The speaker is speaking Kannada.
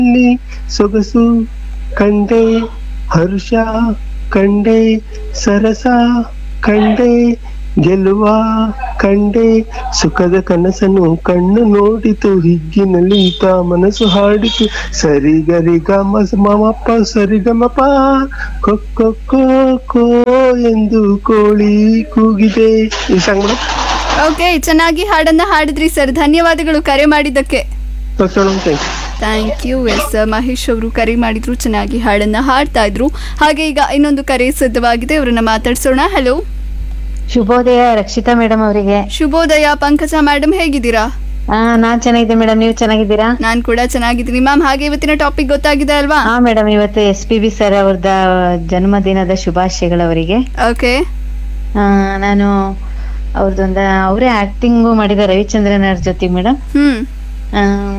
ಇಲ್ಲಿ ಸೊಗಸು ಕಂಡೆ ಹರ್ಷ ಕಂಡೆ ಸರಸ ಕಂಡೆ ಗೆಲುವ ಕಂಡೆ ಸುಖದ ಕನಸನ್ನು ಕಣ್ಣು ನೋಡಿತು ಹಿಗ್ಗಿನಲ್ಲಿ ಈತ ಮನಸ್ಸು ಹಾಡಿತು ಸರಿ ಗರಿ ಗಮ ಮಮಪ್ಪ ಸರಿ ಗಮಪ ಕೊಕ್ಕೊ ಕೋ ಎಂದು ಕೋಳಿ ಕೂಗಿದೆ ಈ ಸಾಂಗ್ ಮೇಡಮ್ ಓಕೆ ಚೆನ್ನಾಗಿ ಹಾಡನ್ನ ಹಾಡಿದ್ರಿ ಸರ್ ಧನ್ಯವಾದಗಳು ಕರೆ ಮಾಡಿದ್ದಕ್ಕೆ okay madam thank you thank you yes Mahesh ಅವರು ಕರೆ ಮಾಡಿದ್ರು ಚೆನ್ನಾಗಿ ಹಾಡನ್ನ ಹಾಡ್ತಾ ಇದ್ರು ಹಾಗೆ ಈಗ ಇನ್ನೊಂದು ಕರೆ ಸಿದ್ಧವಾಗಿದೆ ಅವರನ್ನ ಮಾತಾಡ್ಸೋಣ ಹಲೋ ಶುಭೋದಯ ರಕ್ಷಿತಾ ಮೇಡಮ್ ಅವರಿಗೆ ಶುಭೋದಯ ಪಂಕಜ ಮೇಡಮ್ ಹೇಗಿದ್ದೀರಾ ಆ ನಾನ್ ಚೆನ್ನಾಗಿದ್ದೆ ಮೇಡಮ್ ನೀವು ಚೆನ್ನಾಗಿದ್ದೀರಾ ನಾನ್ ಕೂಡ ಚೆನ್ನಾಗಿದ್ದೀನಿ ಮ್ಯಾಮ್ ಹಾಗೆ ಇವತ್ತಿನ ಟಾಪಿಕ್ ಗೊತ್ತಾಗಿದೆ ಅಲ್ವಾ ಹಾ ಮೇಡಮ್ ಇವತ್ತು ಎಸ್ ಪಿ ಬಿ ಸರ್ ಅವ್ರದ ಜನ್ಮದಿನದ ಶುಭಾಶಯಗಳು ಅವರಿಗೆ ಓಕೆ ಆ, ನಾನು ಅವ್ರದ್ದೊಂದ ಅವರೇ ಆಕ್ಟಿಂಗು ಮಾಡಿದ ರವಿಚಂದ್ರನ್ ಅವ್ರ ಜೊತೆ ಮೇಡಮ್ ಹ್ಮ್